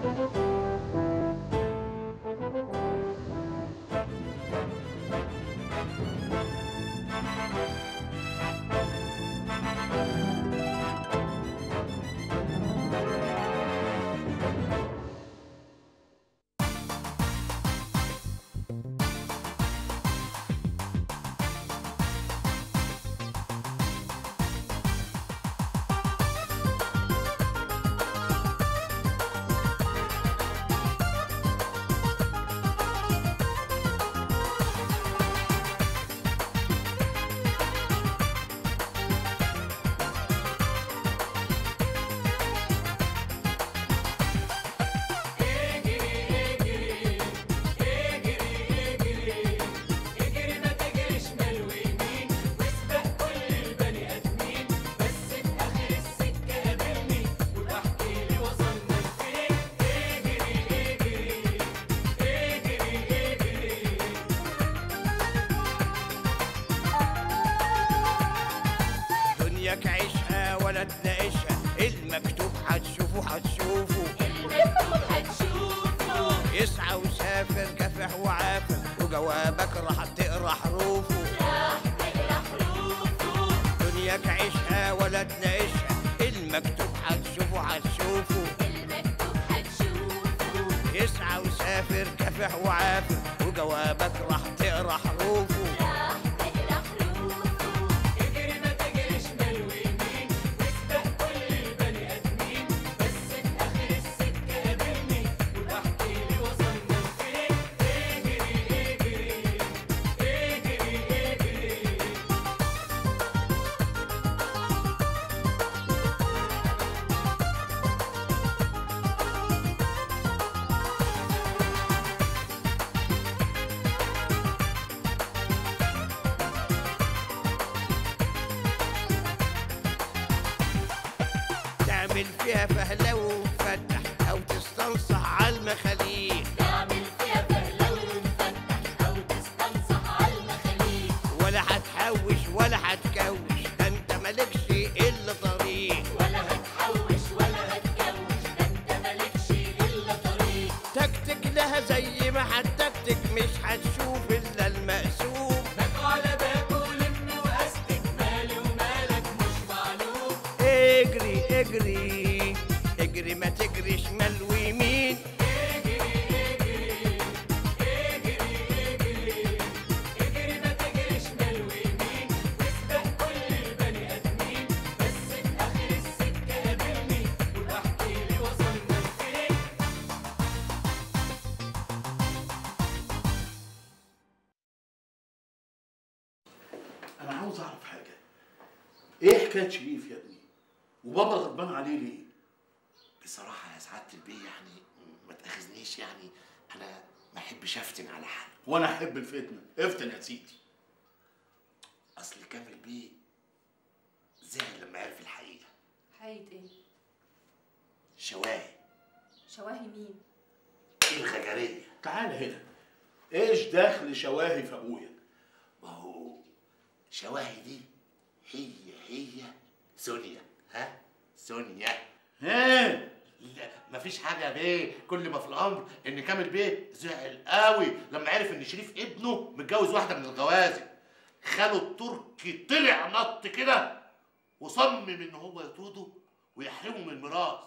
دنياك عيشها ولا تناقشها المكتوب هتشوفه هتشوفه يسعى وسافر كافح وعافر وجوابك راح تقرا حروفه دنياك عيشها ولا تناقشها المكتوب هتشوفه هتشوفه يسعى وسافر كافح وعافر وجوابك راح تقرا حروفه تعمل فيها فهلة ومفتح أو تستنصح على المخاليق ولا هتحوش ولا هتكوش ده انت مالكش إلا طريق تكتك لها زي ما هتكتك مش هتشوف إلا المقسوم اجري اجري اجري ما تجري شمال ويمين انا عاوز اعرف حاجه ايه حكايه شريف يا ابني وبابا غضبان عليه ليه بصراحة يا سعادة البيه يعني ما تاخذنيش يعني أنا ما أحبش أفتن على حد وانا احب الفتنه افتن يا سيدي أصل كامل بيه زعل لما عرف الحقيقة حقيقة ايه؟ شواهي شواهي مين؟ الغجرية تعال هنا ايش دخل شواهي في ابويا ما هو شواهي دي هي هي سونيا ها سونيا ها لا مفيش حاجة يا بيه كل ما في الأمر إن كامل بيه زعل قوي لما عرف إن شريف ابنه متجوز واحدة من الغوازي خاله التركي طلع نط كده وصمم إن هو يطرده ويحرمه من الميراث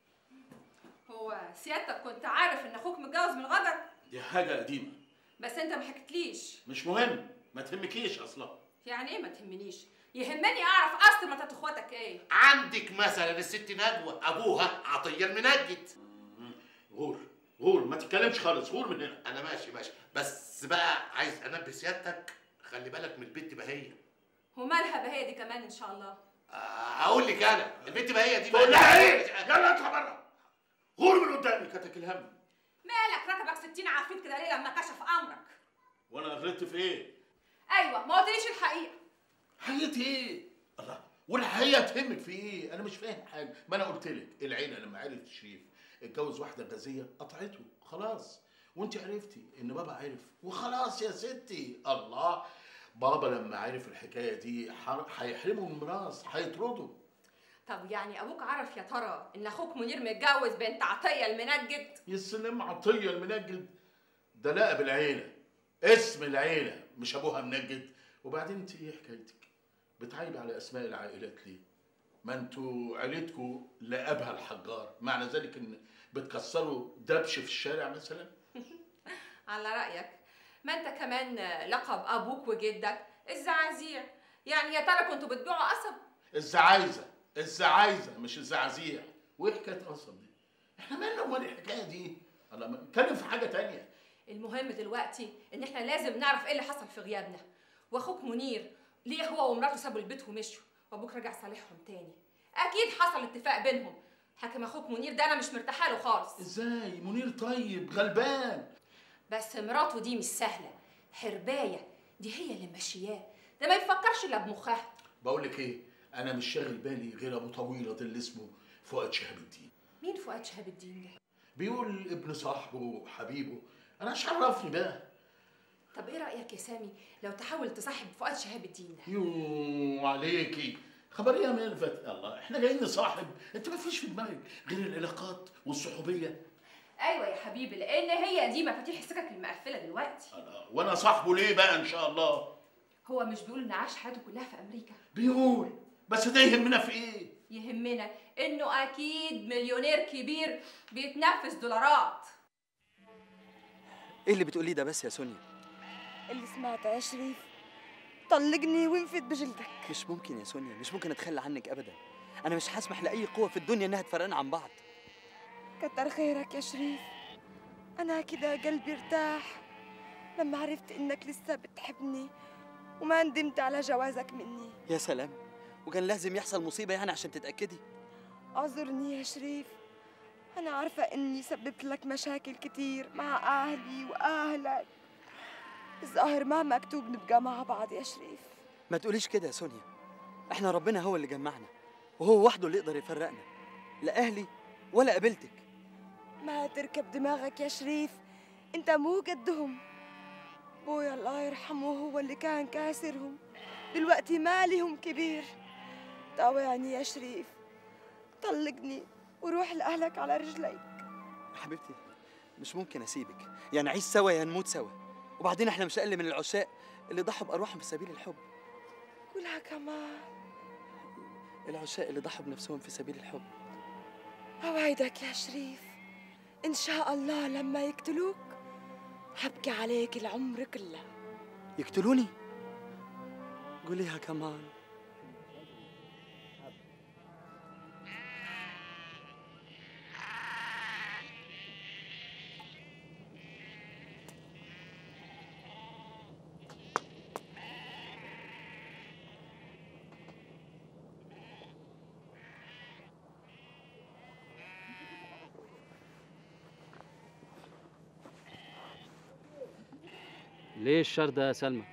هو سيادتك كنت عارف ان اخوك متجوز من غدر دي حاجه قديمه بس انت ما حكيتليش مش مهم ما تهمكيش اصلا يعني ايه ما تهمنيش يهمني اعرف اصل مرات اخواتك ايه عندك مثلا الست نجوى أبوها عطية المنجد غور غور ما تتكلمش خالص غور من هنا أنا ماشي ماشي بس بقى عايز أنبه سيادتك خلي بالك من البت بهية ومالها بهي دي كمان ان شاء الله أقول لك أنا البت بهية دي تقول لها ايه يلا اطلع بره غور من قدامي كتك الهم مالك ركبك ستين عفريت كده ليه لما كشف امرك وانا غلطت في ايه ايوه ما قلتليش الحقيقه حقيقة ايه الله والحقيقة تهمك في ايه انا مش فاهم حاجة ما انا قلت لك العيلة لما عرفت شريف اتجوز واحدة غازية قطعته خلاص وانت عرفتي ان بابا عرف وخلاص يا ستي الله بابا لما عرف الحكاية دي حر- هيحرمه من الميراث هيطرده طب يعني ابوك عرف يا ترى ان اخوك منير متجوز بنت عطيه المنجد يا سلام عطيه المنجد ده لقب العيله اسم العيله مش ابوها منجد وبعدين انت ايه حكايتك بتعيب على اسماء العائلات ليه ما انتوا عيلتكوا لقبها الحجار معنى ذلك ان بتكسروا دبش في الشارع مثلا على رايك ما انت كمان لقب ابوك وجدك الزعازيع يعني يا ترى كنتوا بتبيعوا قصب الزعايزه الزعايزه مش الزعازيع وايه حكايه قصب دي احنا مالنا ومال الحكايه دي الله ما نتكلم في حاجه تانية المهم دلوقتي ان احنا لازم نعرف ايه اللي حصل في غيابنا واخوك منير ليه هو ومراته سابوا البيت ومشوا وابوك رجع صالحهم تاني اكيد حصل اتفاق بينهم حاكم اخوك منير ده انا مش مرتاحه له خالص ازاي منير طيب غلبان بس مراته دي مش سهله حربايه دي هي اللي ماشياه ده ما يفكرش الا بمخها بقول لك ايه انا مش شاغل بالي غير ابو طويله ده اللي اسمه فؤاد شهاب الدين مين فؤاد شهاب الدين ده بيقول ابن صاحبه حبيبه انا مش عرفني بقى طب ايه رايك يا سامي لو تحاول تصاحب فؤاد شهاب الدين ده يو عليكي خبر ايه يا ميرفت الله احنا جايين نصاحب انت ما فيش في دماغك غير العلاقات والصحوبيه ايوه يا حبيبي لان هي دي مفاتيح السكك المقفله دلوقتي الله. وانا صاحبه ليه بقى ان شاء الله هو مش بيقول ان عاش حياته كلها في امريكا بيقول بس ده يهمنا في ايه يهمنا انه اكيد مليونير كبير بيتنفس دولارات ايه اللي بتقوليه ده بس يا سونيا اللي سمعته يا شريف طلقني وانفد بجلدك مش ممكن يا سونيا مش ممكن اتخلى عنك ابدا انا مش هسمح لاي قوه في الدنيا انها تفرقنا عن بعض كتر خيرك يا شريف أنا كده قلبي ارتاح لما عرفت إنك لسه بتحبني وما ندمت على جوازك مني يا سلام وكان لازم يحصل مصيبه يعني عشان تتاكدي اعذرني يا شريف أنا عارفة إني سببت لك مشاكل كتير مع أهلي وأهلك الظاهر ما مكتوب نبقى مع بعض يا شريف ما تقوليش كده يا سونيا احنا ربنا هو اللي جمعنا وهو وحده اللي يقدر يفرقنا لا اهلي ولا قابلتك ما تركب دماغك يا شريف انت مو قدهم بويا الله يرحمه هو اللي كان كاسرهم دلوقتي مالهم كبير طاوعني يا شريف طلقني وروح لأهلك على رجليك حبيبتي مش ممكن اسيبك يعني نعيش سوا يا نموت سوا وبعدين احنا مش اقل من العشاق اللي ضحوا بارواحهم في سبيل الحب قولها كمان العشاق اللي ضحوا بنفسهم في سبيل الحب أوعدك يا شريف إن شاء الله لما يقتلوك حبكي عليك العمر كله يقتلوني قوليها كمان ليه الشر ده يا سلمى؟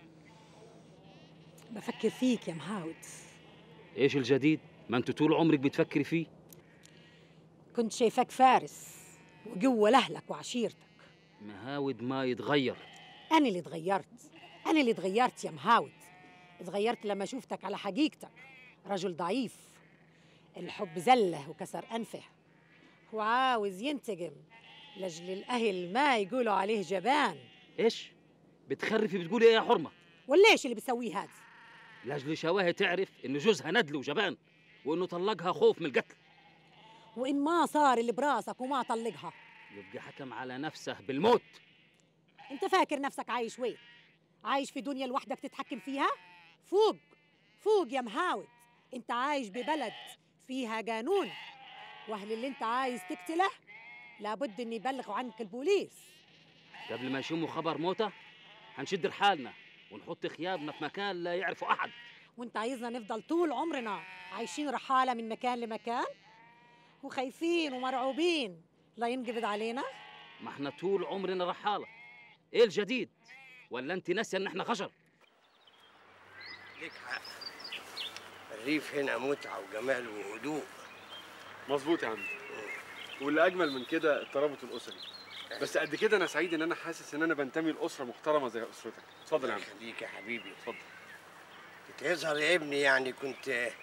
بفكر فيك يا مهاود ايش الجديد؟ ما انت طول عمرك بتفكري فيه كنت شايفك فارس وقوة لأهلك وعشيرتك مهاود ما يتغير أنا اللي اتغيرت أنا اللي اتغيرت يا مهاود اتغيرت لما شفتك على حقيقتك رجل ضعيف الحب زله وكسر أنفه وعاوز ينتقم لأجل الأهل ما يقولوا عليه جبان ايش؟ بتخرفي بتقولي ايه يا حرمه؟ وليش اللي بيسويه هذا لاجل شواهي تعرف ان جوزها ندل وجبان وانه طلقها خوف من القتل وإن ما صار اللي براسك وما طلقها يبقى حكم على نفسه بالموت انت فاكر نفسك عايش وين عايش في دنيا لوحدك تتحكم فيها فوق فوق يا مهاود انت عايش ببلد فيها قانون واهل اللي انت عايز تقتله لابد ان يبلغوا عنك البوليس قبل ما يشموا خبر موته هنشد رحالنا ونحط خيابنا في مكان لا يعرفه احد وانت عايزنا نفضل طول عمرنا عايشين رحالة من مكان لمكان وخايفين ومرعوبين لا ينقبض علينا ما احنا طول عمرنا رحاله ايه الجديد ولا انت ناسيه ان احنا خشر ليك حق الريف هنا متعة وجمال وهدوء مظبوط يا عم واللي اجمل من كده الترابط الاسري بس قد كده انا سعيد ان انا حاسس ان انا بنتمي لاسره محترمه زي اسرتك اتفضل يا عم خليك يا حبيبي اتفضل كنت يظهر يا ابني يعني كنت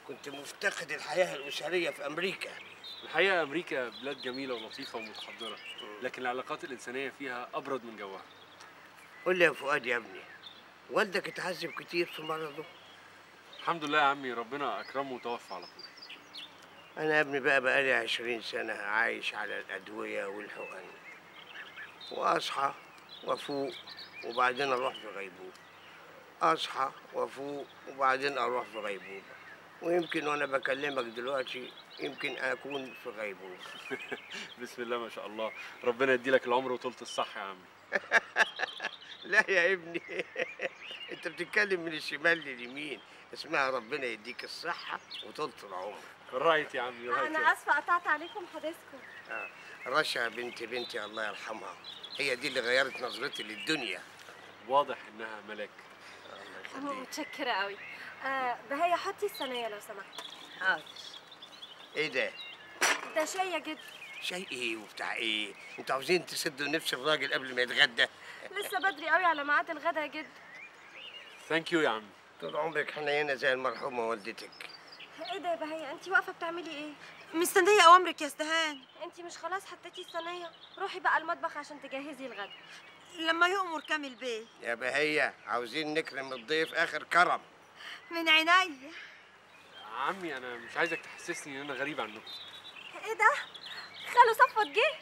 كنت مفتقد الحياة الأسرية في أمريكا الحقيقه امريكا بلاد جميله ولطيفه ومتحضره لكن العلاقات الانسانيه فيها ابرد من جوها قول لي يا فؤاد يا ابني والدك اتعذب كتير في مرضه الحمد لله يا عمي ربنا اكرمه وتوفى على طول أنا يا ابني بقى بقالي عشرين سنة عايش على الأدوية والحقن وأصحى وأفوق وبعدين أروح في غيبوبة أصحى وأفوق وبعدين أروح في غيبوبة ويمكن وأنا بكلمك دلوقتي يمكن أكون في غيبوبة بسم الله ما شاء الله ربنا يديلك العمر وطولة الصحة يا عمي لا يا ابني أنت بتتكلم من الشمال لليمين اسمها ربنا يديك الصحة وطولة العمر رايت يا عمي رايت انا اسفه قطعت عليكم حديثكم آه. رشا بنت بنتي الله يرحمها هي دي اللي غيرت نظرتي للدنيا واضح انها ملاك متشكره قوي آه بهية حطي الصينيه لو سمحت حاضر ايه ده ده شاي يا جد شيء ايه وبتاع ايه انتوا عاوزين تسدوا نفس الراجل قبل ما يتغدى لسه بدري قوي على ميعاد الغدا يا جد ثانك يو يا عمي طول عمرك حنينه زي المرحومه والدتك ايه ده يا بهية انت واقفه بتعملي ايه مستنية أوامرك يا استهان انت مش خلاص حطيتي الصينيه روحي بقى المطبخ عشان تجهزي الغدا لما يؤمر كامل بيه يا بهية عاوزين نكرم الضيف اخر كرم من عينيا عمي انا مش عايزك تحسسني ان انا غريب عنكم ايه ده خالو صفوت جه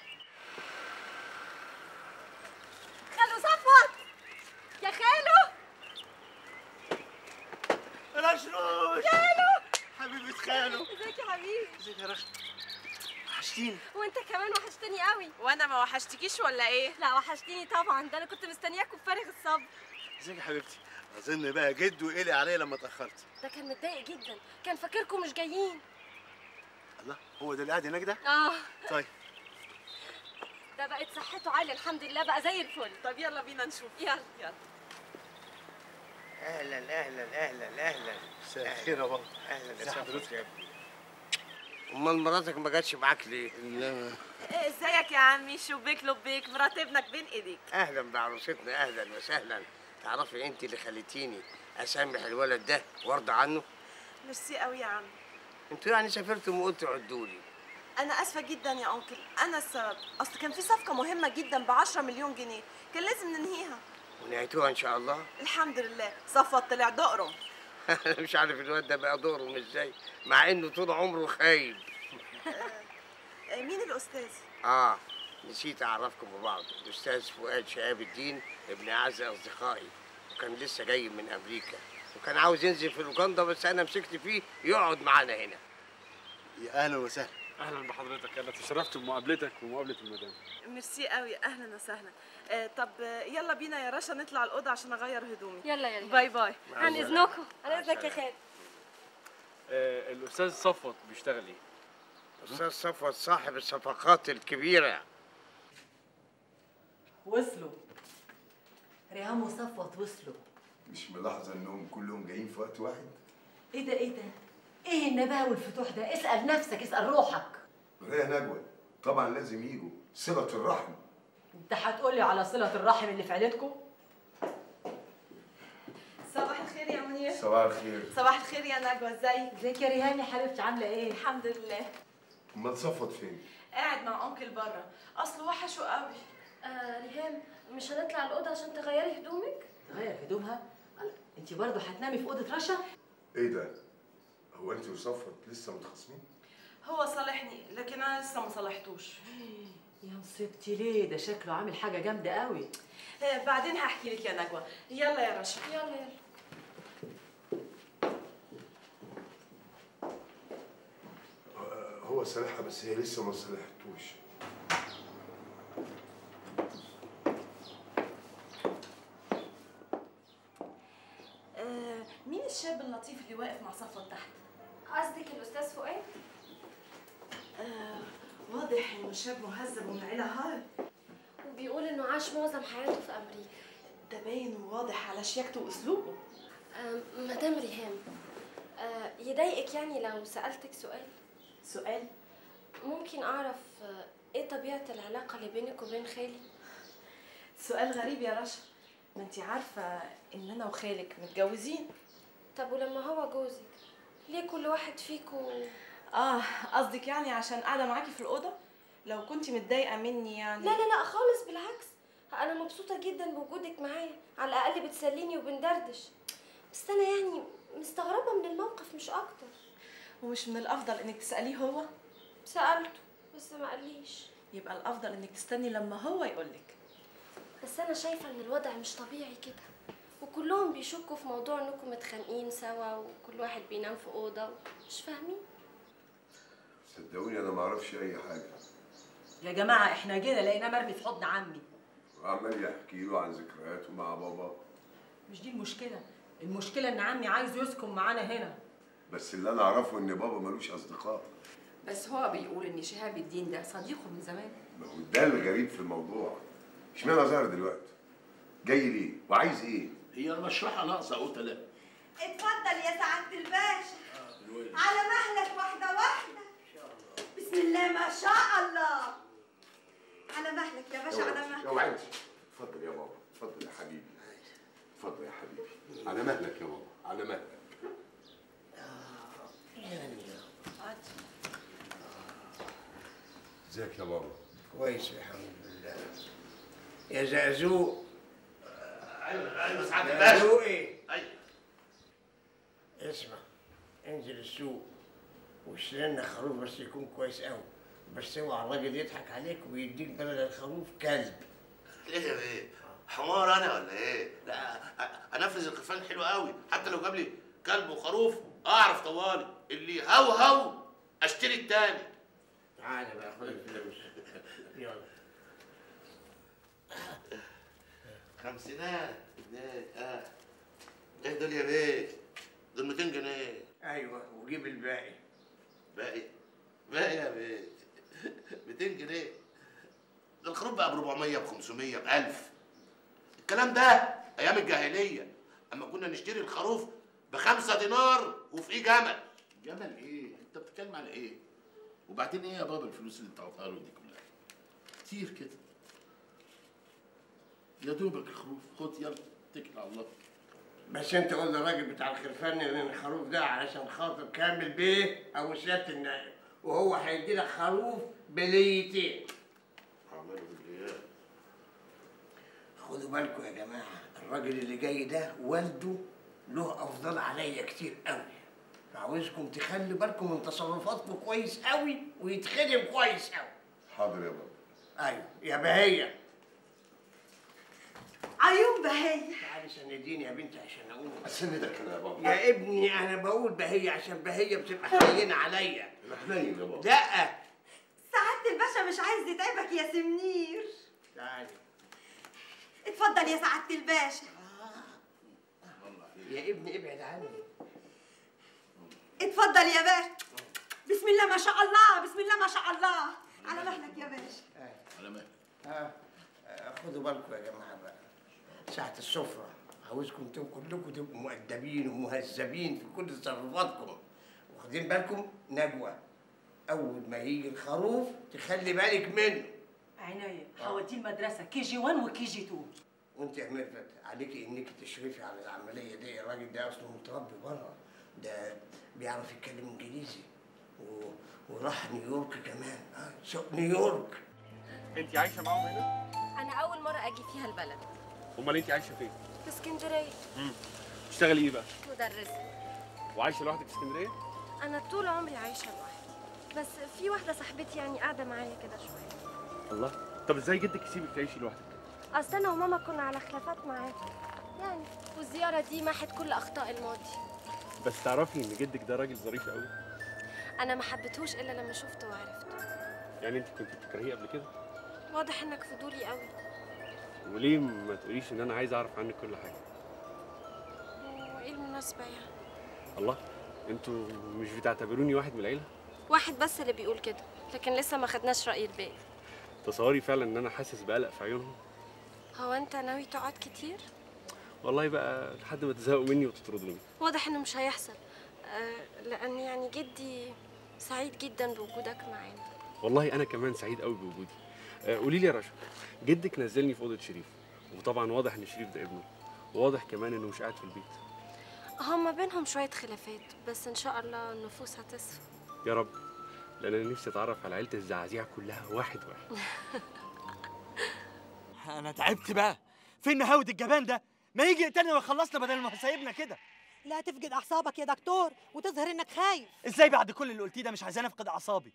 خالو صفوت يا خالو رشروش خالو حبيبة خالو ازيك يا حبيبي ازيك يا رشا وحشتيني وانت كمان وحشتني قوي وأنا ما وحشتكيش ولا إيه؟ لا وحشتني طبعا ده انا كنت مستنياكوا بفارغ الصبر ازيك يا حبيبتي اظن بقى جد قلي عليا لما اتاخرت ده كان متضايق جدا كان فاكركم مش جايين الله هو ده اللي قاعد هناك ده اه طيب ده بقت صحته عاليه الحمد لله بقى زي الفل طب يلا بينا نشوف يلا يلا اهلا اهلا اهلا اهلا مساء الخير يا بابا اهلا ازي يا حضرتك؟ صاحبي يا ابني امال مراتك ما جاتش معاك ليه؟ لا ازيك يا عمي شبيك لبيك مرات ابنك بين ايديك اهلا بعروستنا اهلا وسهلا تعرفي انت اللي خليتيني اسامح الولد ده وارضى عنه ميرسي قوي يا عمي انتوا يعني سافرتوا وقلتوا عدوا لي انا اسفه جدا يا انكل انا السبب اصل كان في صفقه مهمه جدا ب 10 مليون جنيه كان لازم ننهيها ونهيتوها ان شاء الله الحمد لله صفوت طلع دقرم انا مش عارف الواد ده بقى دوره ازاي مع انه طول عمره خايب آه، مين الاستاذ اه نسيت اعرفكم ببعض الاستاذ فؤاد شهاب الدين ابن اعز اصدقائي وكان لسه جاي من امريكا وكان عاوز ينزل في لوكاندا بس انا مسكت فيه يقعد معانا هنا يا اهلا وسهلا اهلا بحضرتك انا تشرفت بمقابلتك ومقابله المدام ميرسي قوي اهلا وسهلا آه، طب آه، يلا بينا يا رشا نطلع الاوضه عشان اغير هدومي يلا يلا باي باي عن اذنكم عن اذنك يا خالد آه الاستاذ صفوت بيشتغل ايه استاذ صفوت صاحب الصفقات الكبيره وصلوا ريهام وصفوت وصلوا مش ملاحظة انهم كلهم جايين في وقت واحد ايه ده ايه ده ايه النباهه والفتوح ده اسال نفسك اسال روحك ريا نجوى طبعا لازم يجوا صلة الرحم انت هتقولي على صله الرحم اللي في عيلتكم صباح الخير يا منير صباح الخير صباح الخير يا نجوى ازيك ازيك يا ريهام يا حبيبتي عامله ايه الحمد لله امال صفت فين؟ قاعد مع انكل بره اصله وحشه قوي آه ريهام مش هنطلع الاوضه عشان تغيري هدومك تغير هدومها انت برضه هتنامي في اوضه رشا ايه ده؟ هو انت وصفت لسه متخاصمين؟ هو صالحني لكن انا لسه ما صالحتوش يا مصيبتي ليه ده شكله عامل حاجه جامده قوي آه، بعدين هحكي لك يا نجوى يلا يا رشا يلا يلا آه، هو صالحها بس هي لسه ما صالحتوش آه، مين الشاب اللطيف اللي واقف مع صفوت تحت قصدك الاستاذ فؤاد آه، واضح انه شاب مهذب ومن عيله هاي وبيقول انه عاش معظم حياته في امريكا ده باين وواضح على شياكته واسلوبه آه مدام ريهام آه يضايقك يعني لو سالتك سؤال سؤال ممكن اعرف آه ايه طبيعه العلاقه اللي بينك وبين خالي سؤال غريب يا رشا ما انت عارفه ان انا وخالك متجوزين طب ولما هو جوزك ليه كل واحد فيكم اه قصدك يعني عشان قاعده معاكي في الاوضه لو كنت متضايقه مني يعني لا لا لا خالص بالعكس انا مبسوطه جدا بوجودك معايا على الاقل بتسليني وبندردش بس انا يعني مستغربه من الموقف مش اكتر ومش من الافضل انك تساليه هو سالته بس ما قاليش يبقى الافضل انك تستني لما هو يقولك بس انا شايفه ان الوضع مش طبيعي كده وكلهم بيشكوا في موضوع انكم متخانقين سوا وكل واحد بينام في اوضه مش فاهمين صدقوني انا ما اعرفش اي حاجه يا جماعه احنا جينا لقيناه مرمي في حضن عمي وعمال يحكي له عن ذكرياته مع بابا مش دي المشكله المشكله ان عمي عايز يسكن معانا هنا بس اللي انا اعرفه ان بابا ملوش اصدقاء بس هو بيقول ان شهاب الدين ده صديقه من زمان ما هو ده الغريب في الموضوع اشمعنى ظهر دلوقتي جاي ليه وعايز ايه هي المشرحه ناقصه قتله اتفضل يا سعادة الباشا على مهلك واحدة واحدة بسم الله ما شاء الله على مهلك يا باشا على يا مهلك وعد اتفضل يا بابا اتفضل يا حبيبي اتفضل يا حبيبي على مهلك يا بابا على مهلك ازيك يا بابا كويس الحمد لله يا زقزوق ايوه ايوه سعاده الباشا زقزوق ايه ايوه اسمع انزل السوق واشتري لنا خروف بس يكون كويس قوي بس اوعى الراجل يضحك عليك ويديك بدل الخروف كلب ليه يا بيه حمار انا ولا ايه لا أ- انفذ الخرفان حلو قوي حتى لو جاب لي كلب وخروف اعرف طوالي اللي هو هو اشتري التاني تعالى بقى خد الفلوس يلا خمسينات اتنين اه ايه دول يا بيه دول 200 جنيه ايوه وجيب الباقي باقي باقي يا بيه 200 جنيه ده الخروف بقى ب 400 ب 500 ب 1000 الكلام ده ايام الجاهليه اما كنا نشتري الخروف بخمسة دينار وفي جمل جمل ايه انت بتتكلم على ايه وبعدين ايه يا بابا الفلوس اللي انت عطاها له دي كلها كتير كده يا دوبك الخروف خد يلا اتكل على الله بس انت قول للراجل بتاع الخرفان ان الخروف ده علشان خاطر كامل بيه او سياده النائب وهو هيدي لك خروف بليتين عملوا بالليل خدوا بالكم يا جماعه الراجل اللي جاي ده والده له افضل عليا كتير قوي فعاوزكم تخلي بالكم من تصرفاتكم كويس قوي ويتخدم كويس قوي حاضر يا بابا ايوه يا بهيه عيون بهية تعالي سنديني يا بنتي عشان اقول اسندك انا يا بابا يا ابني انا بقول بهيه عشان بهيه بتبقى حنينه عليا انا حنين يا بابا لا سعادة الباشا مش عايز يتعبك يا سمنير تعالي اتفضل يا سعادة الباشا يا ابني ابعد عني اتفضل يا باشا بسم الله ما شاء الله بسم الله ما شاء الله على مهلك يا باشا على مهلك ها آه، خدوا بالكم يا جماعه بقى ساعة السفرة عاوزكم انتم كلكم تبقوا مؤدبين ومهذبين في كل تصرفاتكم واخدين بالكم نجوى أول ما يجي الخروف تخلي بالك منه عناية هوديه المدرسة كي جي 1 وكي جي 2 وانت يا ميرفت عليكي انك تشرفي على العملية دي الراجل ده اصله متربي بره ده بيعرف يتكلم انجليزي و... وراح نيويورك كمان اه سوق نيويورك انت عايشه معاهم هنا انا اول مره اجي فيها البلد امال انت عايشه فين في اسكندريه امم تشتغلي ايه بقى مدرسه وعايشه لوحدك في اسكندريه انا طول عمري عايشه لوحدي بس في واحده صاحبتي يعني قاعده معايا كده شويه الله طب ازاي جدك يسيبك تعيشي لوحدك اصل انا وماما كنا على خلافات معاه يعني والزياره دي محت كل اخطاء الماضي بس تعرفي ان جدك ده راجل ظريف قوي انا ما حبيتهوش الا لما شفته وعرفته يعني انت كنت بتكرهيه قبل كده واضح انك فضولي قوي وليه ما تقوليش ان انا عايز اعرف عنك كل حاجه وايه المناسبه يعني الله انتوا مش بتعتبروني واحد من العيله واحد بس اللي بيقول كده لكن لسه ما خدناش راي الباقي تصوري فعلا ان انا حاسس بقلق في عيونهم هو انت ناوي تقعد كتير والله بقى لحد ما تزهقوا مني وتطردوني واضح انه مش هيحصل آه لان يعني جدي سعيد جدا بوجودك معانا والله انا كمان سعيد قوي بوجودي آه، قولي لي يا رشا جدك نزلني في اوضه شريف وطبعا واضح ان شريف ده ابنه وواضح كمان انه مش قاعد في البيت هما بينهم شوية خلافات بس إن شاء الله النفوس هتصفى يا رب لان انا نفسي اتعرف على عيله الزعازيع كلها واحد واحد انا تعبت بقى فين مهاود الجبان ده ما يجي يقتلنا ويخلصنا بدل ما سايبنا كده لا تفقد اعصابك يا دكتور وتظهر انك خايف ازاي بعد كل اللي قلتيه ده مش عايزاني افقد اعصابي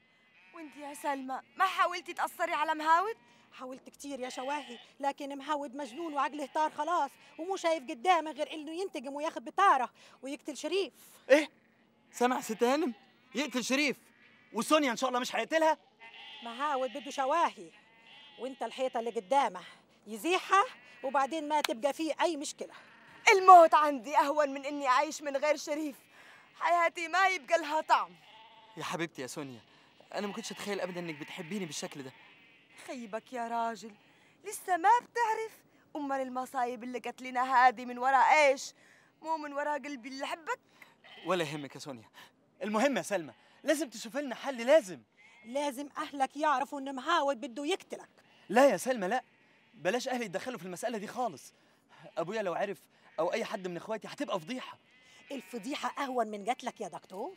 وانت يا سلمى ما حاولتي تأثري على مهاود حاولت كتير يا شواهي لكن مهود مجنون وعقله طار خلاص ومو شايف قدامه غير انه ينتقم وياخد بطاره ويقتل شريف ايه سامع ست هانم يقتل شريف وسونيا ان شاء الله مش هيقتلها مهاود بده شواهي وانت الحيطه اللي قدامه يزيحها وبعدين ما تبقى فيه اي مشكله الموت عندي أهون من إني أعيش من غير شريف حياتي ما يبقى لها طعم يا حبيبتي يا سونيا انا ما كنتش اتخيل ابدا انك بتحبيني بالشكل ده خيبك يا راجل لسه ما بتعرف أمال المصايب اللي جت لنا هذه من وراء إيش مو من وراء قلبي اللي حبك ولا يهمك يا سونيا المهم يا سلمى لازم تشوف لنا حل لازم لازم اهلك يعرفوا ان مهاود بده يقتلك لا يا سلمى لا بلاش اهلي يتدخلوا في المساله دي خالص ابويا لو عرف او اي حد من اخواتي هتبقى فضيحه الفضيحه اهون من قتلك يا دكتور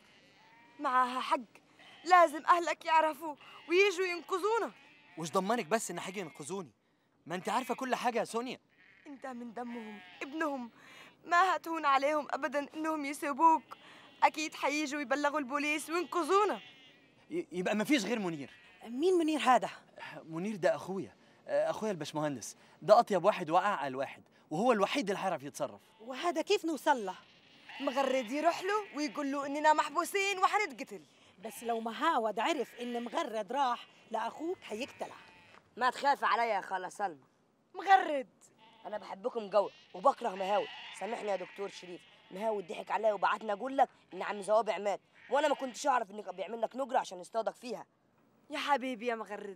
معاها حق لازم أهلك يعرفوا ويجوا ينقذونا وش ضمنك بس ان حاجه ينقذوني ما انت عارفه كل حاجه يا سونيا انت من دمهم ابنهم ما هتهون عليهم ابدا انهم يسيبوك اكيد حييجوا يبلغوا البوليس وينقذونا ي- يبقى ما فيش غير منير مين منير هذا منير ده اخويا آه، اخويا الباشمهندس ده اطيب واحد واعقل واحد وهو الوحيد اللي هيعرف يتصرف وهذا كيف نوصل له مغرد يروح له ويقول له اننا محبوسين وحنتقتل بس لو مهاود عرف ان مغرد راح لاخوك هيقتله ما تخافي عليا يا خالة سلمى مغرد انا بحبكم جوه وبكره مهاود سامحني يا دكتور شريف مهاود ضحك عليا وبعتني اقول لك ان عم زوابع مات وانا ما كنتش اعرف انك بيعمل لك نجره عشان يصطادك فيها يا حبيبي يا مغرد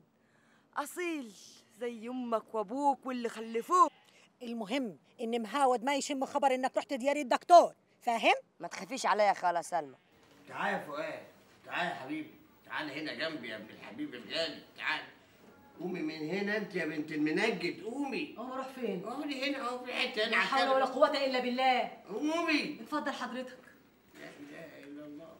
اصيل زي امك وابوك واللي خلفوك المهم ان مهاود ما يشم خبر انك رحت ديار الدكتور فاهم ما تخافيش عليا يا خالة سلمى تعال يا فؤاد تعال يا حبيبي تعال هنا جنبي يا ابن الحبيب الغالي تعال قومي من هنا انت يا بنت المنجد قومي هو راح فين؟ قومي هنا اهو في حته هنا لا على حول الكنبة. ولا قوة إلا بالله قومي اتفضل حضرتك لا اله الا الله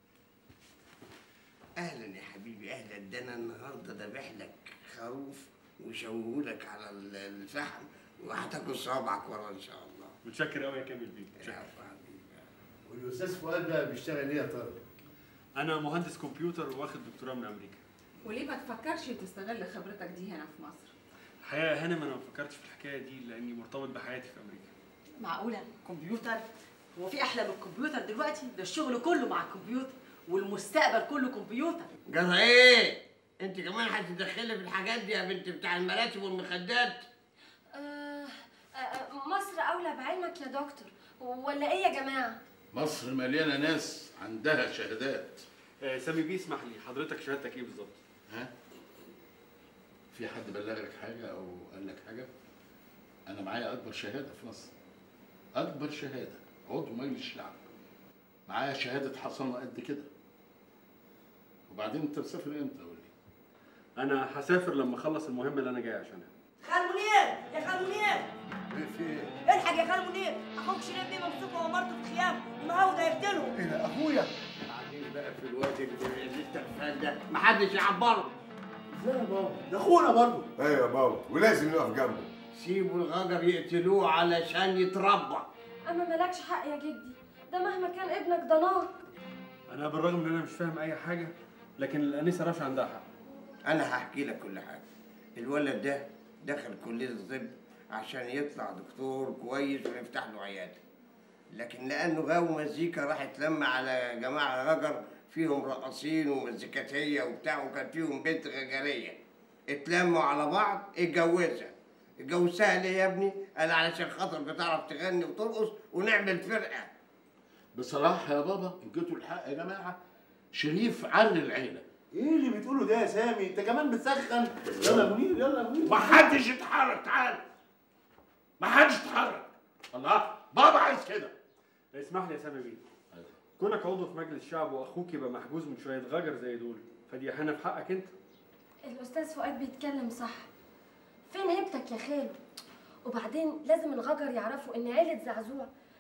اهلا يا حبيبي اهلا ده انا النهارده ذابح لك خروف وشوهولك على ال- الفحم وهتاكل صوابعك ورا ان شاء الله متشكر قوي يا كامل بيه العفو يا حبيبي والاستاذ فؤاد بقى بيشتغل ايه يا ترى؟ انا مهندس كمبيوتر واخد دكتوراه من امريكا وليه ما تفكرش تستغل خبرتك دي هنا في مصر الحقيقه يا هانم انا ما فكرتش في الحكايه دي لاني مرتبط بحياتي في امريكا معقولة كمبيوتر هو في أحلى من الكمبيوتر دلوقتي ده الشغل كله مع الكمبيوتر والمستقبل كله كمبيوتر جرى ايه انت كمان هتتدخلي في الحاجات دي يا بنت بتاع المراتب والمخدات آه آه مصر أولى بعلمك يا دكتور ولا إيه يا جماعة؟ مصر مليانه ناس عندها شهادات آه سامي بيه اسمح لي حضرتك شهادتك ايه بالظبط ها؟ في حد بلغك حاجه او قال لك حاجه؟ انا معايا اكبر شهاده في مصر اكبر شهاده عضو مجلس الشعب معايا شهاده حصانه قد كده وبعدين انت مسافر امتى قول لي؟ انا هسافر لما اخلص المهمه اللي انا جاي عشانها خال منير يا خال منير ايه في ايه؟ الحق يا خال منير اخوك شريف بيه ممسوك هو ومرته في خيام ومهاود هيقتله ايه ده اخويا؟ بعدين بقى في الوقت اللي اللي التفان ده محدش يعبره ازاي يا بابا؟ ده اخونا برضه ايوه يا بابا ولازم نقف جنبه سيبوا الغجر يقتلوه علشان يتربى أما مالكش حق يا جدي ده مهما كان ابنك ده نار انا بالرغم ان انا مش فاهم اي حاجه لكن الانسه رشا عندها حق انا هحكي لك كل حاجه الولد ده دخل كليه الطب عشان يطلع دكتور كويس ونفتح له عياده لكن لانه غاوي مزيكا راح اتلم على جماعه غجر فيهم رقاصين ومزيكاتيه وبتاع وكان فيهم بنت غجريه اتلموا على بعض اتجوزها اتجوزها ليه يا ابني؟ قال علشان خاطر بتعرف تغني وترقص ونعمل فرقه بصراحه يا بابا ان جيتوا الحق يا جماعه شريف عر العيله ايه اللي بتقوله ده يا سامي انت كمان بتسخن يلا يا منير يلا يا منير ما حدش يتحرك تعال ما حدش يتحرك الله بابا عايز كده اسمح لي يا سامي بيه كونك عضو في مجلس الشعب واخوك يبقى محجوز من شويه غجر زي دول فدي اهانه في حقك انت الأستاذ فؤاد بيتكلم صح فين هيبتك يا خالو وبعدين لازم الغجر يعرفوا إن عيلة زعزوع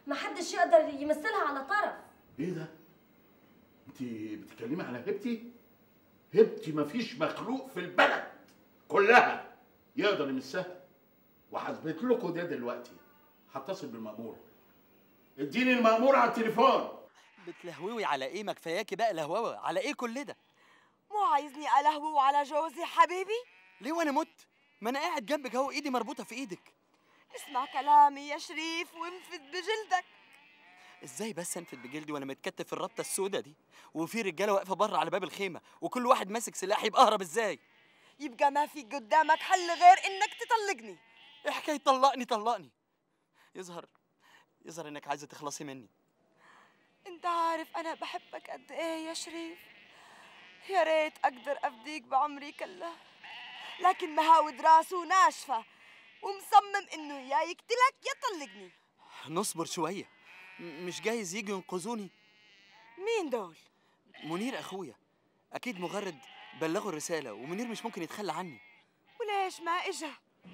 محدش يقدر يمثلها على طرف ايه ده انت بتتكلمي على هبتي هبتي مفيش مخلوق في البلد كلها يقدر يمسها وهثبت لكم ده دلوقتي هتصل بالمأمور اديني المأمور على التليفون بتلهوي على ايه ما كفاياكي بقى لهووه على ايه كل ده مو عايزني الهوي على جوزي حبيبي ليه وانا مت ما انا قاعد جنبك اهو ايدي مربوطه في ايدك اسمع كلامي يا شريف وانفذ بجلدك ازاي بس انفد بجلدي وانا متكتف في الربطه السوداء دي وفي رجاله واقفه بره على باب الخيمه وكل واحد ماسك سلاح يبقى اهرب ازاي يبقى ما في قدامك حل غير انك تطلقني ايه حكايه طلقني طلقني يظهر يظهر انك عايزه تخلصي مني انت عارف انا بحبك قد ايه يا شريف يا ريت اقدر افديك بعمري كله لكن مهاود راسه ناشفه ومصمم انه يا يقتلك يا يطلقني نصبر شويه م- مش جايز يجوا ينقذوني مين دول منير اخويا اكيد مغرد بلغوا الرساله ومنير مش ممكن يتخلى عني وليش ما اجا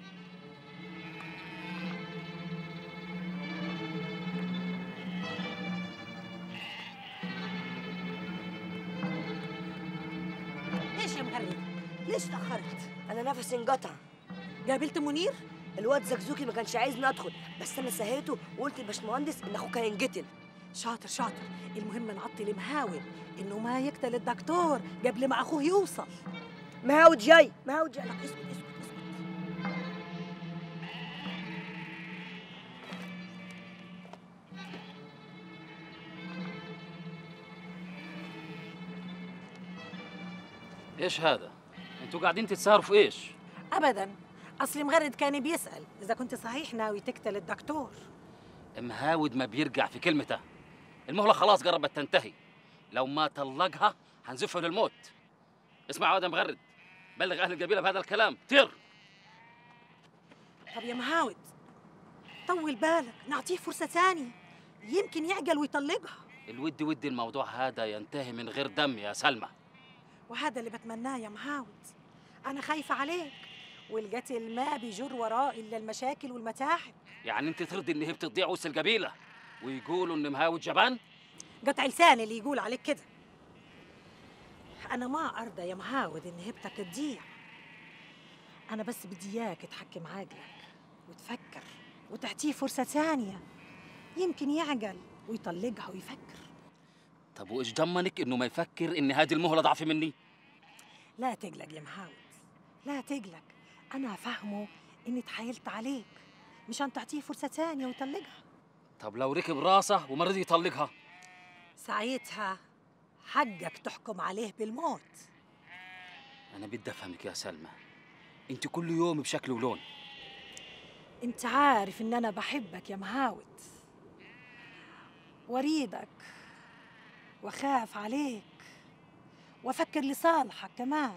ليش يا مغرد ليش تاخرت انا نفسي انقطع قابلت منير الواد زكزوكي ما كانش عايزني ادخل بس انا سهيته وقلت للباشمهندس ان اخوك هينقتل شاطر شاطر المهم نعطي المهاود انه ما يقتل الدكتور قبل ما اخوه يوصل مهاود جاي مهاود جاي لا اسكت اسكت ايش هذا انتوا قاعدين تتسهروا في ايش ابدا اصل مغرد كان بيسال اذا كنت صحيح ناوي تقتل الدكتور مهاود ما بيرجع في كلمته المهلة خلاص قربت تنتهي لو ما طلقها هنزفه للموت اسمع يا واد يا مغرد بلغ اهل القبيله بهذا الكلام طير طب يا مهاود طول بالك نعطيه فرصه ثانيه يمكن يعقل ويطلقها الود ودي الموضوع هذا ينتهي من غير دم يا سلمى وهذا اللي بتمناه يا مهاود انا خايفه عليك والقتل ما بيجر وراه الا المشاكل والمتاعب يعني انت ترضي ان هي بتضيع وسط القبيله ويقولوا ان مهاود جبان قطع لسان اللي يقول عليك كده انا ما ارضى يا مهاود ان هبتك تضيع انا بس بدي اياك تحكم عقلك وتفكر وتعطيه فرصه ثانيه يمكن يعقل ويطلقها ويفكر طب وايش ضمنك انه ما يفكر ان هذه المهله ضعف مني لا تقلق يا مهاود لا تقلق انا فاهمه اني تحايلت عليك مشان تعطيه فرصه ثانيه ويطلقها طب لو ركب راسه وما رضي يطلقها ساعتها حقك تحكم عليه بالموت انا بدي افهمك يا سلمى انت كل يوم بشكل ولون انت عارف ان انا بحبك يا مهاود وريدك وخاف عليك وافكر لصالحك كمان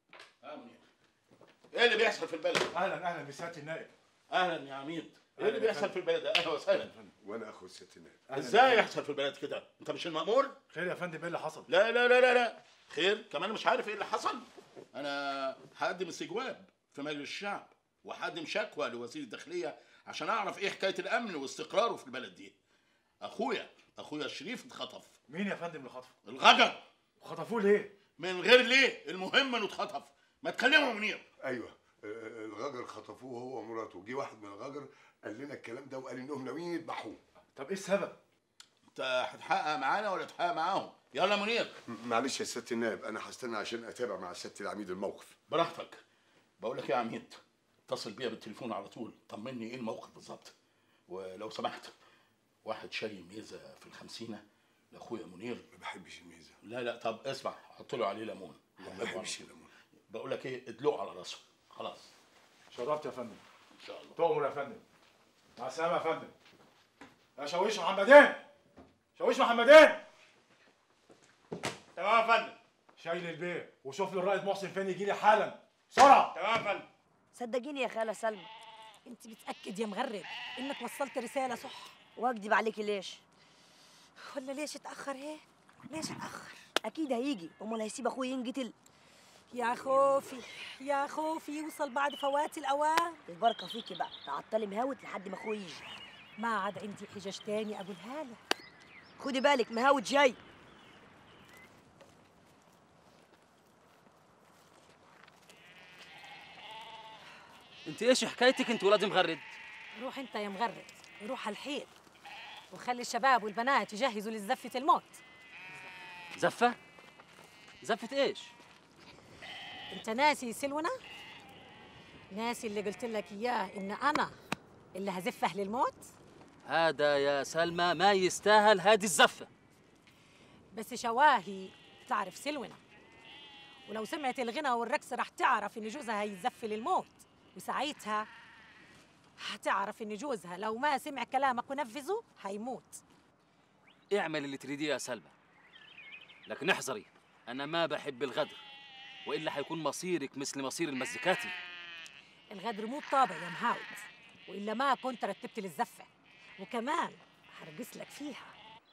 ايه اللي بيحصل في البلد؟ اهلا اهلا بسياده النائب اهلا يا عميد ايه أهلا اللي يا بيحصل فندم. في البلد؟ اهلا وسهلا وانا اخو الست النائب ازاي يحصل في البلد كده؟ انت مش المأمور؟ خير يا فندم ايه اللي حصل؟ لا لا لا لا لا خير كمان مش عارف ايه اللي حصل انا هقدم استجواب في مجلس الشعب وهقدم شكوى لوزير الداخليه عشان اعرف ايه حكايه الامن واستقراره في البلد دي اخويا اخويا الشريف اتخطف مين يا فندم اللي خطفه؟ الغجر خطفوه ليه؟ من غير ليه المهم انه اتخطف ما تكلموا منير ايوه آه، الغجر خطفوه هو ومراته جه واحد من الغجر قال لنا الكلام ده وقال انهم ناويين يذبحوه طب ايه السبب؟ انت هتحقق معانا ولا تحقق معاهم يلا منير م- معلش يا سياده النائب انا هستنى عشان اتابع مع سياده العميد الموقف براحتك بقول لك ايه يا عميد اتصل بيا بالتليفون على طول طمني ايه الموقف بالظبط ولو سمحت واحد شاي ميزه في الخمسينه لاخويا منير ما بحبش الميزه لا لا طب اسمع حط له عليه ليمون ما بحبش الليمون بقول لك ايه ادلقه على راسه خلاص شرفت يا فندم ان شاء الله تؤمر يا فندم مع السلامه يا فندم يا شاويش محمدين شاويش محمدين تمام يا فندم شاي للبيع وشوف لي الرائد محسن فين يجي لي حالا بسرعه تمام يا فندم صدقيني يا خاله سلمى انت بتاكد يا مغرب انك وصلت رساله صح واكدب عليكي ليش ولا ليش اتاخر هيك ليش اتاخر اكيد هيجي امال هيسيب اخوي ينقتل يا خوفي يا خوفي يوصل بعد فوات الاوان البركه فيكي بقى تعطلي مهاوت لحد ما اخوي يجي ما عاد عندي حجج تاني اقولها لك خدي بالك مهاود جاي انت ايش حكايتك انت ولاد مغرد روح انت يا مغرد روح الحيط وخلي الشباب والبنات يجهزوا لزفة الموت زفه زفه ايش انت ناسي سلونة ناسي اللي قلت لك اياه ان انا اللي هزفه للموت هذا يا سلمى ما يستاهل هذه الزفه بس شواهي تعرف سلونة ولو سمعت الغنى والرقص رح تعرف ان جوزها هيزف للموت وساعتها هتعرف ان جوزها لو ما سمع كلامك ونفذه هيموت اعمل اللي تريديه يا سلمى لكن احذري انا ما بحب الغدر والا حيكون مصيرك مثل مصير المزيكاتي الغدر مو طابع يا مهاود والا ما كنت رتبت للزفه وكمان هرقص لك فيها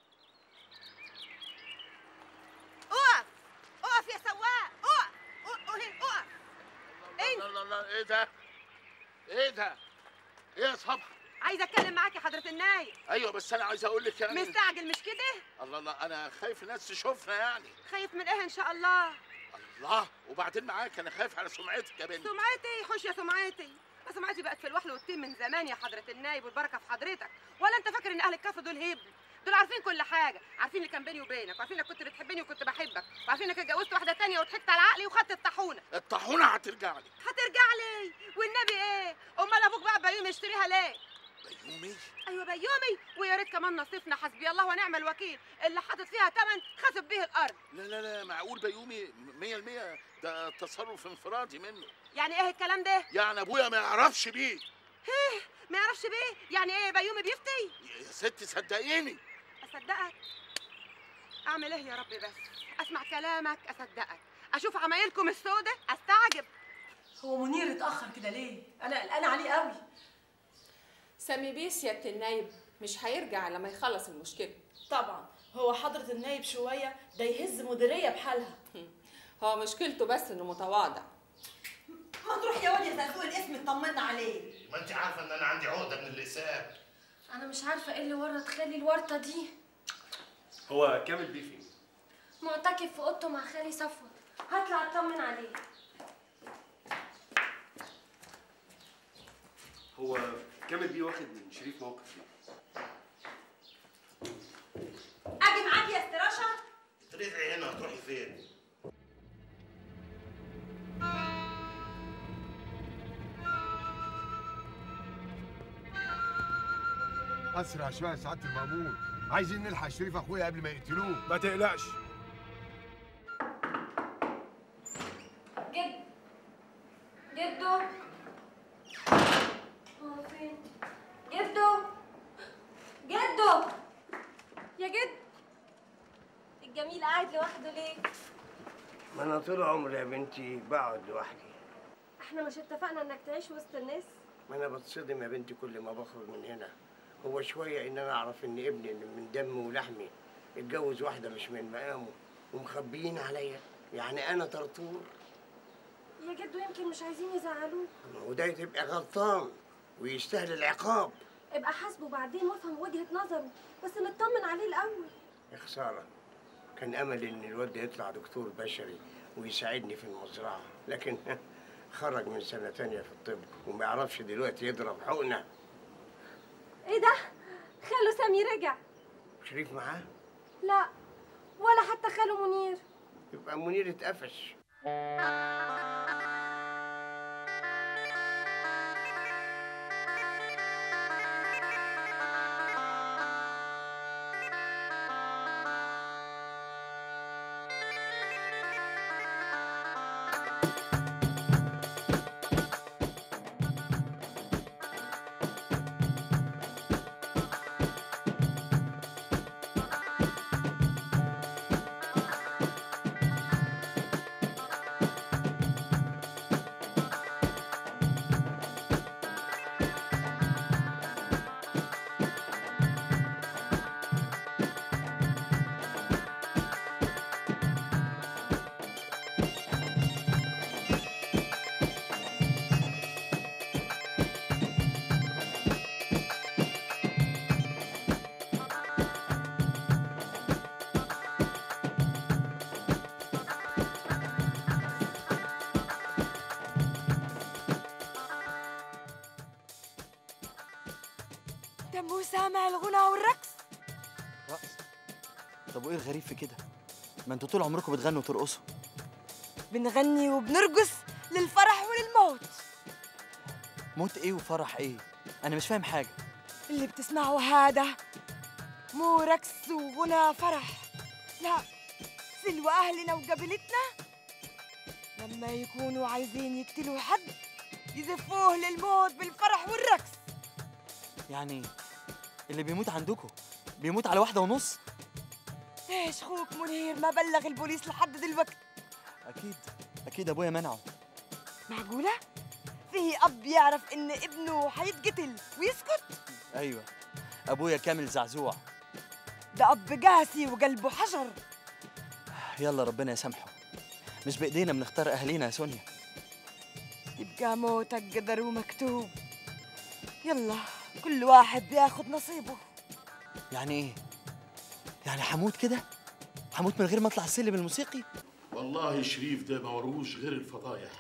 اقف اقف يا سواق اقف اقف اقف لا لا لا ايه ده؟ ايه ده؟ ايه يا صبحي؟ عايزه اتكلم معاك يا حضره النايب ايوه بس انا عايز اقول لك يعني مستعجل مش كده الله الله انا خايف الناس تشوفنا يعني خايف من ايه ان شاء الله الله وبعدين معاك انا خايف على سمعتك يا بنت سمعتي خش يا سمعتي ما سمعتي بقت في الوحل والتين من زمان يا حضره النايب والبركه في حضرتك ولا انت فاكر ان اهل الكفر دول هبل دول عارفين كل حاجه عارفين اللي كان بيني وبينك وعارفين انك كنت بتحبني وكنت بحبك وعارفين انك اتجوزت واحده تانية وضحكت على عقلي وخدت الطاحونه الطاحونه هترجع لي هترجع لي والنبي ايه امال ابوك بقى بيومي يشتريها ليه بيومي ايوه بيومي ويا ريت كمان نصيفنا حسبي الله ونعم الوكيل اللي حاطط فيها تمن خسف بيه الارض لا لا لا معقول بيومي 100% ده تصرف انفرادي منه يعني ايه الكلام ده يعني ابويا ما يعرفش بيه ايه ما يعرفش بيه يعني ايه بيومي بيفتي يا ست صدقيني اصدقك اعمل ايه يا ربي بس اسمع كلامك اصدقك اشوف عمايلكم السودة استعجب هو منير اتاخر كده ليه انا قلقانه عليه قوي سامي بيه سيادة النايب مش هيرجع لما يخلص المشكلة طبعا هو حضرة النايب شوية ده يهز مديرية بحالها هو مشكلته بس انه متواضع ما تروح يا واد يا زرزوق الاسم اطمنا عليه ما انت عارفه ان انا عندي عقده من اللسان انا مش عارفه ايه اللي ورط خالي الورطه دي هو كامل بيه فين؟ معتكف في اوضته مع خالي صفوت هطلع اطمن عليه هو كامل بيه واخد من شريف موقف فيه اجي معاك يا استراشة ترجعي هنا هتروحي فين؟ اسرع شويه يا سعاده المامون عايزين نلحق شريف اخويا قبل ما يقتلوه ما تقلقش جد جدو هو فين جدو جدو يا جد الجميل قاعد لوحده ليه ما انا طول عمري يا بنتي بقعد لوحدي احنا مش اتفقنا انك تعيش وسط الناس ما انا بتصدم يا بنتي كل ما بخرج من هنا هو شويه ان انا اعرف ان ابني اللي من دمي ولحمي اتجوز واحده مش من مقامه ومخبيين عليا يعني انا طرطور يا جدو يمكن مش عايزين يزعلوك وده تبقى غلطان ويستاهل العقاب ابقى حاسبه بعدين وافهم وجهة نظره بس نطمن عليه الأول يا خساره كان املي ان الواد ده يطلع دكتور بشري ويساعدني في المزرعه لكن خرج من سنه تانية في الطب وما يعرفش دلوقتي يضرب حقنه ايه ده؟ خاله سامي رجع شريف معاه لا ولا حتى خاله منير يبقى منير اتقفش وسامع الغنى والرقص رقص طب وايه الغريب في كده ما انتوا طول عمركم بتغنوا وترقصوا بنغني وبنرقص للفرح وللموت موت ايه وفرح ايه انا مش فاهم حاجه اللي بتسمعه هذا مو رقص وغنى فرح لا سلوى أهلنا وقبيلتنا لما يكونوا عايزين يقتلوا حد يزفوه للموت بالفرح والرقص يعني اللي بيموت عندكم بيموت على واحده ونص ليش خوك منير ما بلغ البوليس لحد دلوقتي اكيد اكيد ابويا منعه معقولة؟ في أب يعرف إن ابنه حيتقتل ويسكت؟ ايوه ابويا كامل زعزوع ده أب قاسي وقلبه حجر يلا ربنا يسامحه مش بايدينا بنختار اهالينا يا سونيا يبقى موتك قدر ومكتوب يلا كل واحد بياخد نصيبه يعني ايه يعني حموت كده حموت من غير ما اطلع السلم الموسيقي والله شريف ده ما وروش غير الفضايح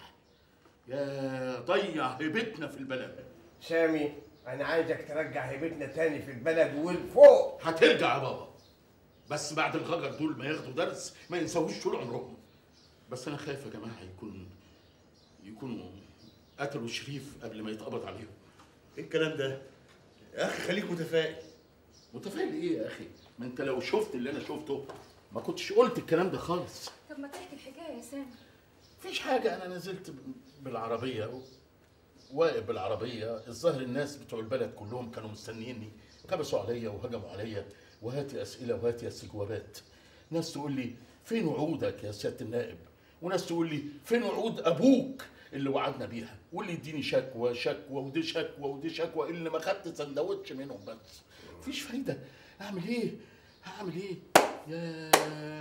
يا ضيع هيبتنا في البلد سامي انا عايزك ترجع هيبتنا تاني في البلد والفوق هترجع يا بابا بس بعد الغجر دول ما ياخدوا درس ما ينساوش طول عمرهم بس انا خايف يا جماعه يكون يكونوا قتلوا شريف قبل ما يتقبض عليهم ايه الكلام ده يا اخي خليك متفائل متفائل ايه يا اخي ما انت لو شفت اللي انا شفته ما كنتش قلت الكلام ده خالص طب ما تحكي الحكايه يا سامي مفيش حاجة أنا نزلت ب- بالعربية و- واقف بالعربية الظاهر الناس بتوع البلد كلهم كانوا مستنيني كبسوا عليا وهجموا عليا وهاتي أسئلة وهاتي استجوابات ناس تقول لي فين وعودك يا سيادة النائب وناس تقول لي فين وعود أبوك اللي وعدنا بيها واللي يديني شكوى شكوى ودي شكوى ودي شكوى اللي ما خدت سندوتش منهم بس مفيش فايدة أعمل إيه؟ هعمل إيه؟ يا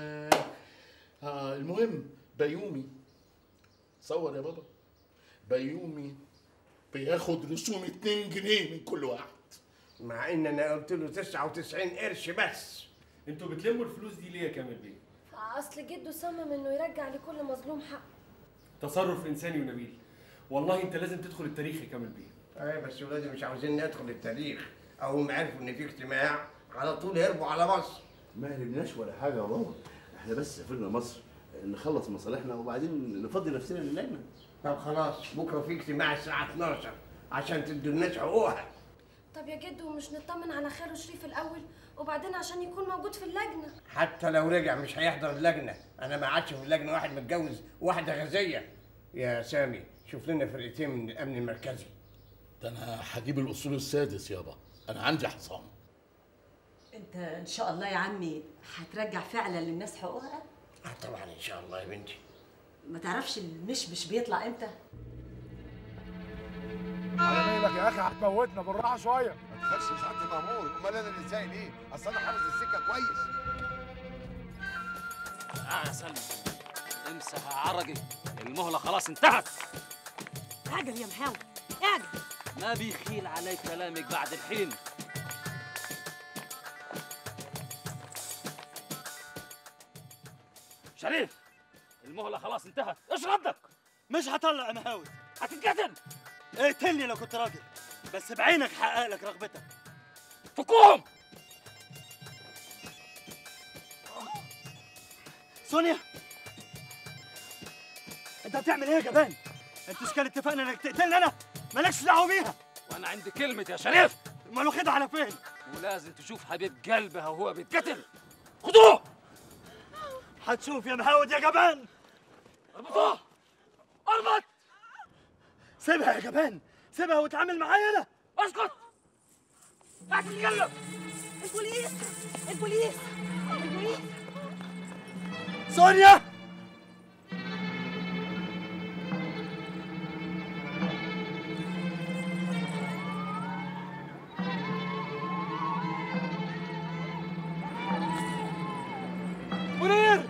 آه المهم بيومي تصور يا بابا بيومي بياخد رسوم 2 جنيه من كل واحد مع ان انا قلت له 99 قرش بس انتوا بتلموا الفلوس دي ليه يا كامل بيه؟ اصل جده صمم انه يرجع لكل مظلوم حق تصرف انساني ونبيل والله انت لازم تدخل التاريخ يا كامل بيه ايوه بس ولادي مش عاوزين ندخل التاريخ اول ما عرفوا ان في اجتماع على طول هربوا على مصر ما هربناش ولا حاجه يا بابا احنا بس سافرنا مصر نخلص مصالحنا وبعدين نفضي نفسنا للجنه طب خلاص بكره في اجتماع الساعه 12 عشان تدوا الناس حقوقها طب يا جدو مش نطمن على خاله شريف الاول وبعدين عشان يكون موجود في اللجنه حتى لو رجع مش هيحضر اللجنه انا ما عادش في اللجنه واحد متجوز وواحده غازيه يا سامي شوف لنا فرقتين من الامن المركزي ده انا هجيب الاصول السادس يابا انا عندي حصان انت ان شاء الله يا عمي هترجع فعلا للناس حقوقها اه طبعا ان شاء الله يا بنتي ما تعرفش المشمش بيطلع امتى على مهلك يا اخي هتموتنا بالراحه شويه ما تخافش يا سعاده المامور امال انا اللي سايق ليه؟ اصل انا حافظ السكه كويس آه يا سلمى امسح يا عرقي المهلة خلاص انتهت اعجل يا محاول اعجل ما بيخيل علي كلامك بعد الحين شريف المهلة خلاص انتهت ايش ردك؟ مش هطلع يا مهاوي هتتقتل اقتلني لو كنت راجل بس بعينك حقق لك رغبتك فكوهم سونيا انت بتعمل ايه يا جبان انت مش كان اتفقنا انك تقتلني انا مالكش دعوه بيها وانا عندي كلمة يا شريف امال واخدها على فين ولازم تشوف حبيب قلبها وهو بيتقتل خدوه هتشوف يا مهاود يا جبان اربطوه اربط سيبها يا جبان سيبها وتعامل معايا انا اسكت لا تتكلم البوليس البوليس البوليس سونيا منير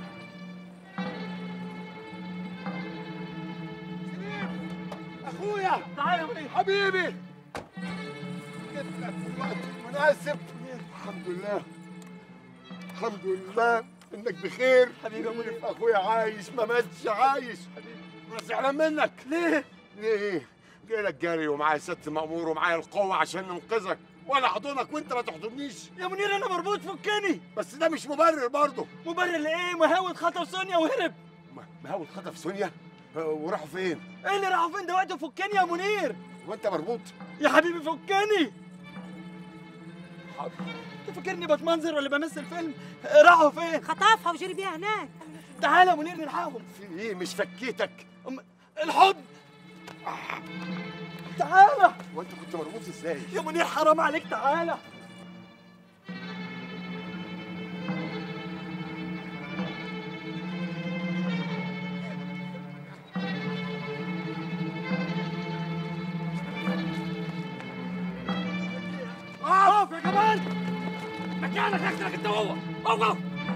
اخويا تعالى يا منير حبيبي جيت لك في الوقت المناسب الحمد لله الحمد لله انك بخير حبيبي يا منير اخويا عايش ما ماتش عايش انا زعلان منك ليه؟ ليه؟ جاي لك لك جاري ومعايا ست مأمور ومعايا القوة عشان ننقذك ولا احضنك وانت ما تحضنيش يا منير انا مربوط فكني بس ده مش مبرر برضه مبرر لايه مهاود خطف سونيا وهرب مهاود خطف سونيا آه، وراحوا فين؟ ايه اللي راحوا فين دلوقتي فكني يا منير وانت مربوط يا حبيبي فكني انت فاكرني بتمنظر ولا بمثل فيلم راحوا فين خطفها وجري بيها هناك تعالى يا منير نلحقهم في ايه مش فكيتك الحب تعالى وانت كنت مربوط ازاي؟ يا منير حرام عليك تعالى اقف يا جمال مكانك اقتلك انت وهو اوقف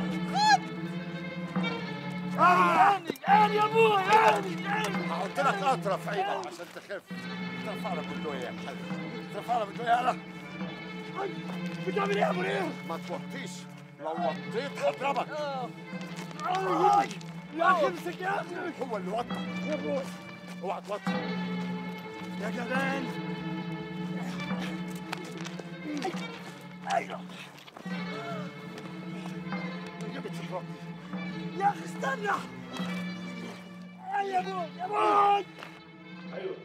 خد اني اني يا ابوي اني اني هحط لك قطره في عينك عشان تخف ترفع لك الدنيا يا حبيبي ترفع لك الدنيا يلا بتعمل ايه يا منير؟ ما توطيش لو وطيت هضربك آي. يا اخي امسك يا اخي هو اللي وطى يا ابوي اوعى توطي يا جبان ايوه جبت الرب يا اخي استنى أي يا ابوي يا ابوي ايوه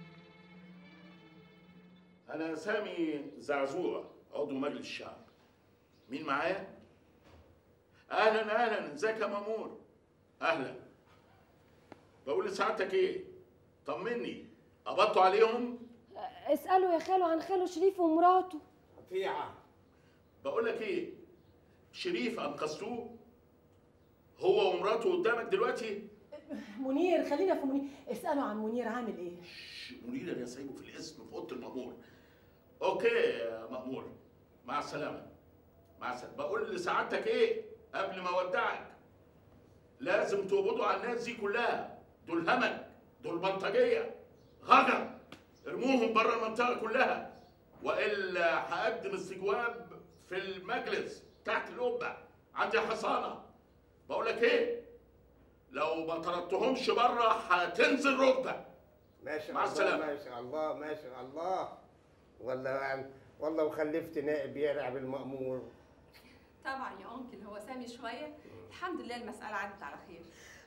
انا سامي زعزوع عضو مجلس الشعب مين معايا اهلا اهلا ازيك يا مامور اهلا بقول لسعادتك ايه طمني قبضتوا عليهم اسألوا يا خالو عن خالو شريف ومراته رفيعة بقول لك ايه شريف انقذتوه هو ومراته قدامك دلوقتي منير خلينا في منير اسالوا عن منير عامل ايه منير انا سايبه في الاسم في اوضه المأمور اوكي يا مأمور مع السلامه مع السلامه بقول لسعادتك ايه قبل ما اودعك لازم تقبضوا على الناس دي كلها دول همج دول بلطجيه غجر ارموهم بره المنطقه كلها والا هقدم استجواب في المجلس تحت القبه عندي حصانه بقول لك ايه لو ما طردتهمش بره هتنزل ركبه ما شاء مع الله السلامة. ما شاء الله ما شاء الله والله يعني والله وخلفت نائب يرعى بالمأمور طبعا يا انكل هو سامي شويه الحمد لله المساله عدت على خير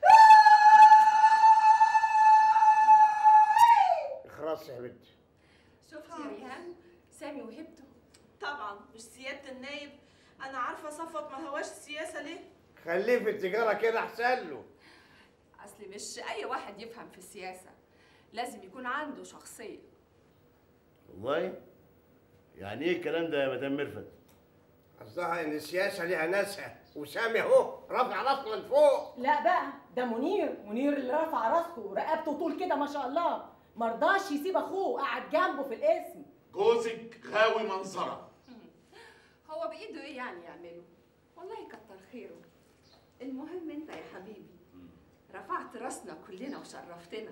خلاص يا بنتي شفتي يا ريهام سامي وهبته طبعا مش سياده النايب انا عارفه صفوت ما هواش سياسه ليه خليه في التجارة كده أحسن له اصل مش اي واحد يفهم في السياسه لازم يكون عنده شخصيه والله يعني ايه الكلام ده يا مدام ميرفت قصدها إن السياسة ليها ناسها وسامي أهو رافع راسه من فوق لا بقى ده منير منير اللي رفع راسه ورقبته طول كده ما شاء الله مرضاش يسيب اخوه قاعد جنبه في الاسم جوزك غاوي منظره هو بايده ايه يعني يعمله والله كتر خيره المهم انت يا حبيبي رفعت راسنا كلنا وشرفتنا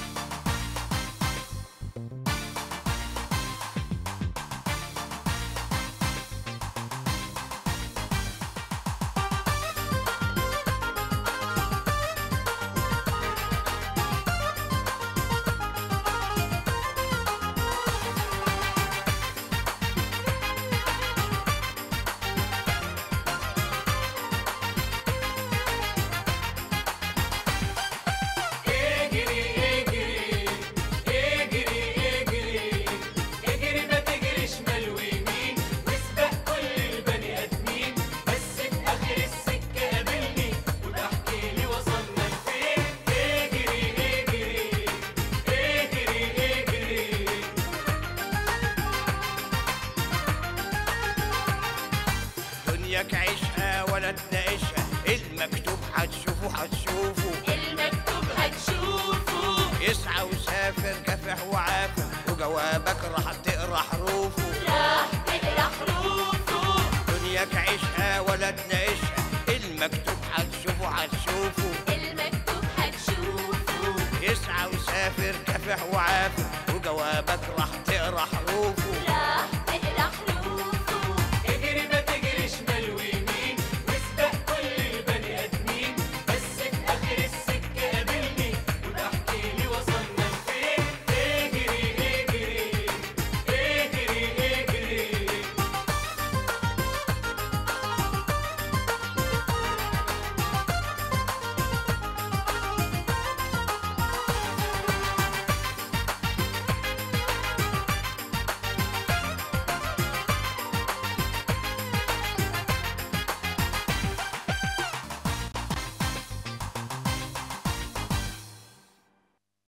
اجري اجري اجري اجري اجري ما تجريش شمال ويمين واسبق كل البني ادمين بس في اخر السكه قابلني وتحكي لي وصلنا لفين اجري اجري اجري اجري دنياك عيشها ولا تناقشها المكتوب هتشوفه هتشوفه المكتوب هتشوفه يسعى وسافر كافح وعافر وجوابك راح تقرا حروفه راح تقرا حروفه دنياك عيشها ولا تناقشها المكتوب هتشوفه هتشوفه المكتوب هتشوفه يسعى وسافر كافح وعافر وجوابك